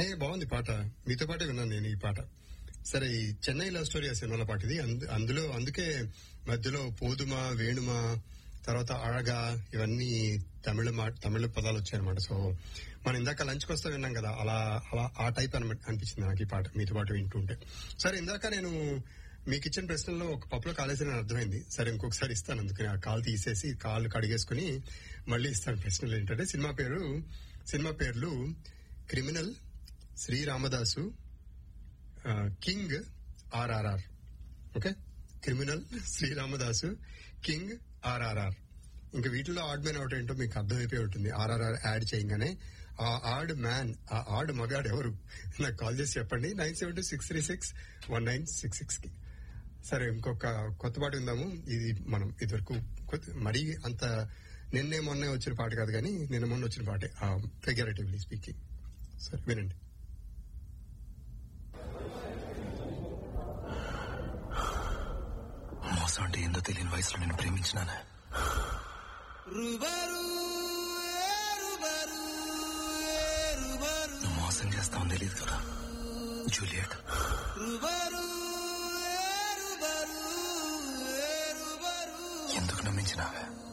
ఏ బాగుంది పాట మీతో పాటే విన్నాను నేను ఈ పాట సరే ఈ చెన్నై లవ్ స్టోరీ ఆ సినిమాలో పాట ఇది అందు- అందులో అందుకే మధ్యలో పోదుమ వేణుమ తర్వాత అழగా ఇవన్నీ తమిళ మా- తమిళ పదాలు వచ్చాయన్నమాట సో మనం ఇందాక లంచ్కి వస్తే విన్నాం కదా అలా అలా ఆ టైప్ అని అనిపించింది నాకు ఈ పాట మీతో పాటు వింటుంటే సరే ఇందాక నేను మీకు ఇచ్చిన ప్రశ్నలో ఒక పప్పులో కాలేసి అని అర్థమైంది సరే ఇంకొకసారి ఇస్తాను అందుకని ఆ కాల్ తీసేసి కాళ్ళు కడిగేసుకుని మళ్ళీ ఇస్తాను ప్రశ్నలు ఏంటంటే సినిమా పేరు సినిమా పేర్లు క్రిమినల్ శ్రీ రామదాసు ఆ, king RRR okay criminal Sri Ramadasu king RRR ఇంకా వీటిలో ఆడ్ మ్యాన్ అవుట్ ఏంటో మీకు అర్థమైపోయి ఉంటుంది ఆర్ఆర్ఆర్ యాడ్ చేయగానే ఆ ఆడ్ మ్యాన్ ఆ ఆడ్ మగాడు ఎవరు నాకు కాల్ చేసి చెప్పండి nine seven two six three six one nine six six కి సరే ఇంకొక కొత్త పాట విందాము ఇది మనం ఇదివరకు కొత్త- మరీ అంత నిన్నే మొన్నే వచ్చిన పాట కాదు కానీ నిన్న మొన్న వచ్చిన పాటే ఫిగరేటివ్లీ స్పీకింగ్ సరే వినండి మోసం అంటే ఏందో తెలియని వయసులో నేను ప్రేమించినానే నువ్వు మోసం చేస్తావని తెలియదు కదా జూలియట్ ఎందుకు నమ్మించినావే